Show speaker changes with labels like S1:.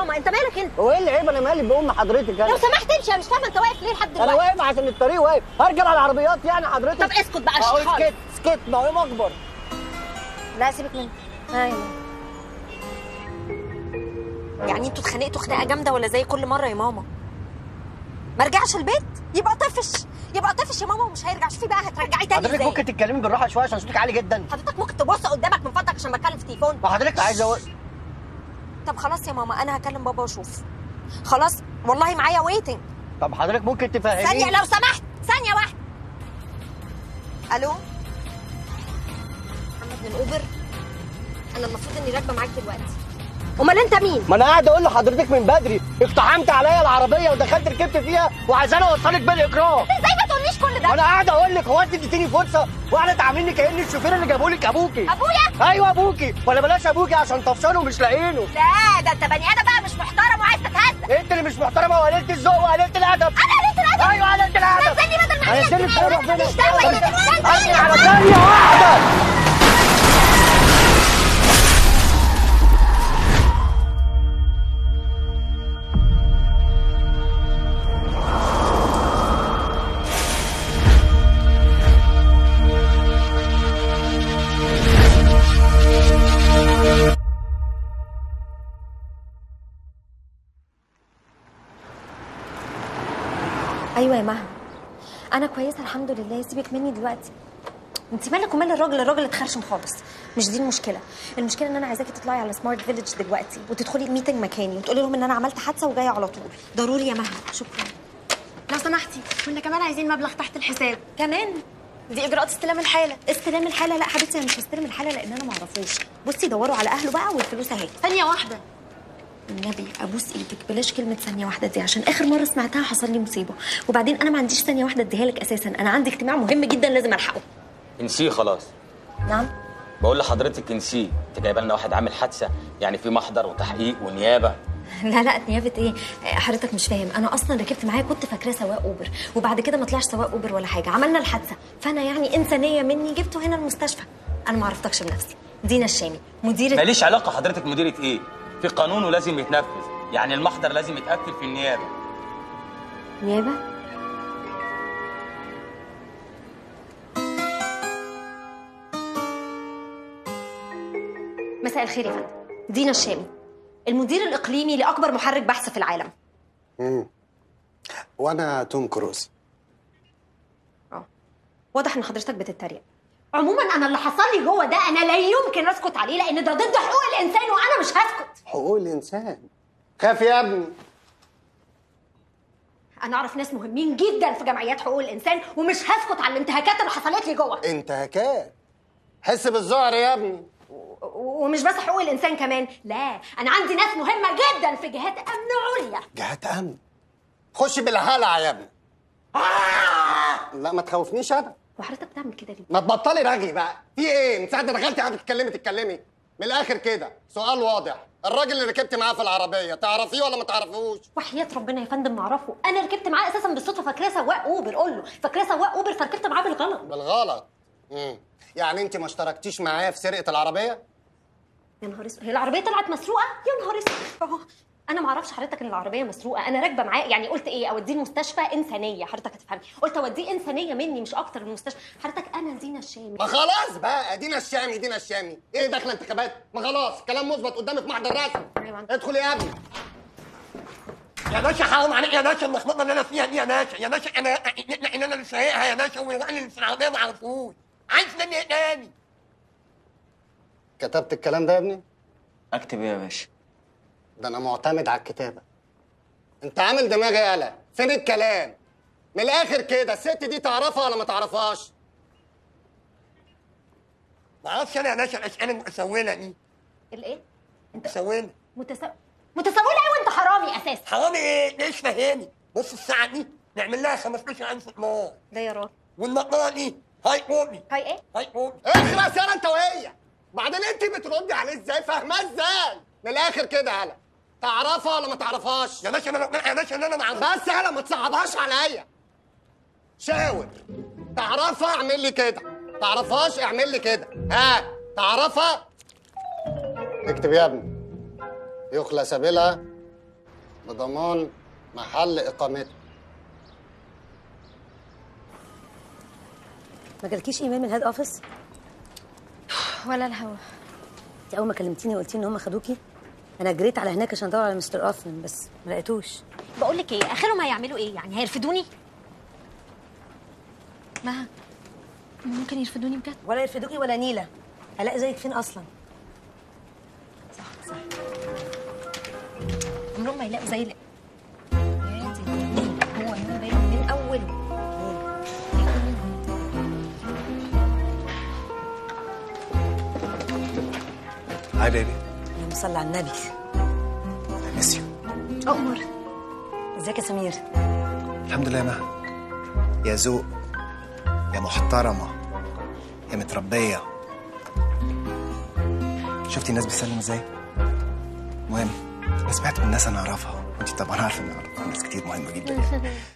S1: ماما انت مالك انت
S2: هو ايه اللي عيب انا مالي بام حضرتك
S1: لو
S2: انا
S1: سمحت امشي انا مش فاهمه انت واقف ليه لحد
S2: انا
S1: دلوقتي
S2: واقف عشان الطريق واقف هرجع على العربيات يعني حضرتك
S1: طب اسكت بقى
S2: اهو
S1: اشتغل
S2: اسكت اسكت ما هو إيه مجبر
S1: لا سيبك منه ايوه يعني انتوا اتخانقتوا خناقه جامده ولا زي كل مره يا ماما ما رجعش البيت يبقى طفش يبقى طفش يا ماما ومش هيرجع شوفي بقى هترجعي تاني
S2: حضرتك
S1: ازاي
S2: ممكن تتكلمي بالراحه شويه عشان صوتك عالي جدا
S1: حضرتك ممكن تبص قدامك من فضلك عشان بتكلم في تليفون
S2: ما حضرتك عايز أقول
S1: طب خلاص يا ماما انا هكلم بابا واشوف خلاص والله معايا ويتنج
S2: طب حضرتك ممكن تفهميني
S1: ثانيه لو سمحت ثانيه واحده الو محمد من اوبر انا المفروض اني راكبه معاك دلوقتي امال انت مين
S2: ما انا قاعد اقول لحضرتك من بدري اقتحمت عليا العربيه ودخلت ركبت فيها وعايزاني اوصلك بالاكراه
S1: ازاي ما تقوليش كل ده
S2: وانا قاعد اقول لك هو انت اديتيني فرصه وانا تعاملني كان الشوفير اللي جابوا لك ابوكي
S1: ابويا
S2: ايوه ابوكي ولا بلاش ابوكي عشان طفشانه ومش لاقيينه
S1: لا ده انت بني ادم بقى مش محترم وعايز تتهزق
S2: انت اللي مش محترمه وقللت الذوق وقللت الادب
S1: انا قلت الادب
S2: ايوه قللت الادب
S1: نزلني بدل ما
S2: هنزلني في
S1: اعمل
S2: ربنا
S1: مش دعوه
S2: ارجع على ثانيه واحده
S1: ايوه يا مها انا كويسه الحمد لله سيبك مني دلوقتي انت مالك ومال الراجل الراجل اتخرشم خالص مش دي المشكله المشكله ان انا عايزاكي تطلعي على سمارت فيليج دلوقتي وتدخلي الميتنج مكاني وتقولي لهم ان انا عملت حادثه وجايه على طول ضروري يا مها شكرا
S3: لو سمحتي كنا كمان عايزين مبلغ تحت الحساب
S1: كمان
S3: دي اجراءات استلام الحاله
S1: استلام الحاله لا حبيبتي انا مش هستلم الحاله لان انا ما اعرفوش بصي دوروا على اهله بقى والفلوس اهي
S3: ثانيه واحده
S1: النبي ابوس ايدك بلاش كلمه ثانيه واحده دي عشان اخر مره سمعتها حصل لي مصيبه وبعدين انا ما عنديش ثانيه واحده اديها لك اساسا انا عندي اجتماع مهم جدا لازم الحقه
S4: انسيه خلاص
S1: نعم
S4: بقول لحضرتك انسيه انت جايبه لنا واحد عامل حادثه يعني في محضر وتحقيق ونيابه
S1: لا لا نيابه ايه حضرتك مش فاهم انا اصلا ركبت معاه كنت فاكراه سواق اوبر وبعد كده ما طلعش سواق اوبر ولا حاجه عملنا الحادثه فانا يعني انسانيه مني جبته هنا المستشفى انا ما عرفتكش بنفسي دينا الشامي مديره
S4: ماليش علاقه حضرتك مديره ايه في قانون ولازم يتنفذ يعني المحضر لازم يتقفل في النيابه
S1: نيابه مساء الخير يا فندم دينا الشامي المدير الاقليمي لاكبر محرك بحث في العالم
S5: وانا توم كروز
S1: واضح ان حضرتك بتتريق عموما انا اللي حصل لي جوه ده انا لا يمكن اسكت عليه لان ده ضد حقوق الانسان وانا مش هسكت
S5: حقوق الانسان خاف يا ابني
S1: انا اعرف ناس مهمين جدا في جمعيات حقوق الانسان ومش هسكت على الانتهاكات اللي حصلت لي جوه
S5: انتهاكات حس بالذعر يا ابني
S1: و- ومش بس حقوق الانسان كمان لا انا عندي ناس مهمه جدا في جهات امن عليا
S5: جهات امن خش بالهلع يا ابني لا ما تخوفنيش انا
S1: وحضرتك بتعمل كده ليه
S5: ما تبطلي رغي بقى في ايه من ساعه ما دخلتي قاعده تتكلمي تتكلمي من الاخر كده سؤال واضح الراجل اللي ركبتي معاه في العربيه تعرفيه ولا ما تعرفوش
S1: وحياة ربنا يا فندم معرفه انا ركبت معاه اساسا بالصدفه فاكراه سواق اوبر قول له فاكراه سواق اوبر فركبت معاه بالغلط
S5: بالغلط امم يعني انت ما اشتركتيش معايا في سرقه العربيه
S1: يا نهار اسود هي العربيه طلعت مسروقه يا نهار اسود أهو. انا ما اعرفش حضرتك ان العربيه مسروقه انا راكبه معاه يعني قلت ايه اوديه المستشفى انسانيه حضرتك هتفهمي قلت اوديه انسانيه مني مش اكتر المستشفى حضرتك انا دينا الشامي
S5: ما خلاص بقى دينا الشامي دينا الشامي ايه داخله انتخابات ما خلاص كلام مثبت قدامي في محضر رسمي
S1: أيوة.
S5: ادخل يا ابني
S6: يا باشا حرام عليك يا باشا اللخبطه اللي انا فيها دي يا باشا يا باشا انا ان انا اللي سايقها يا باشا والراجل اللي في العربيه ما عرفوش عايز مني ايه تاني
S5: كتبت الكلام ده يا ابني
S4: اكتب ايه يا باشا
S5: ده انا معتمد على الكتابه انت عامل دماغي قلق فين الكلام من الاخر كده الست دي تعرفها ولا ما تعرفهاش
S6: ما اعرفش انا يا باشا الاسئله المتسوله دي
S1: الايه
S6: متسوله
S1: متساوي متساوله ايه وانت حرامي اساسا
S6: حرامي ايه ليش فهمي بص الساعه دي نعمل لها 15000 دولار
S1: ده يا راجل
S6: والنقاره دي هاي قومي
S1: هاي ايه
S6: هاي قومي
S5: اخلص يالا انت وهي بعدين انت بتردي عليه ازاي فاهماه ازاي من الاخر كده هلا تعرفها ولا ما تعرفهاش
S6: يا باشا انا يا باشا انا ما اعرفش
S5: بس هلا ما تصعبهاش عليا شاور تعرفها اعمل لي كده تعرفهاش اعمل لي كده ها تعرفها اكتب يا ابني يخلى سبيلها بضمان محل اقامته
S7: ما جالكيش ايميل من الهيد اوفيس
S1: ولا الهوا
S7: انت اول ما كلمتيني وقلتي ان هم خدوكي انا جريت على هناك عشان ادور على مستر اوفن بس ما لقيتوش
S1: بقول لك ايه اخرهم هيعملوا ايه يعني هيرفدوني مها ممكن يرفدوني بجد
S7: ولا يرفدوكي ولا نيله هلاقي زيك فين اصلا
S1: عمرهم ما يلاقوا زي اللي يا دي الجنين. هو هو باين من اوله
S8: هاي بيبي
S7: اللهم صل على النبي
S8: I miss you
S1: اؤمر
S7: ازيك يا سمير
S8: الحمد لله يا مها يا ذوق يا محترمة يا متربية شفتي الناس بتسلم ازاي؟ مهم انا سمعت من ناس انا اعرفها وانت طبعا عارفه ان اعرف ناس كتير مهمة جدا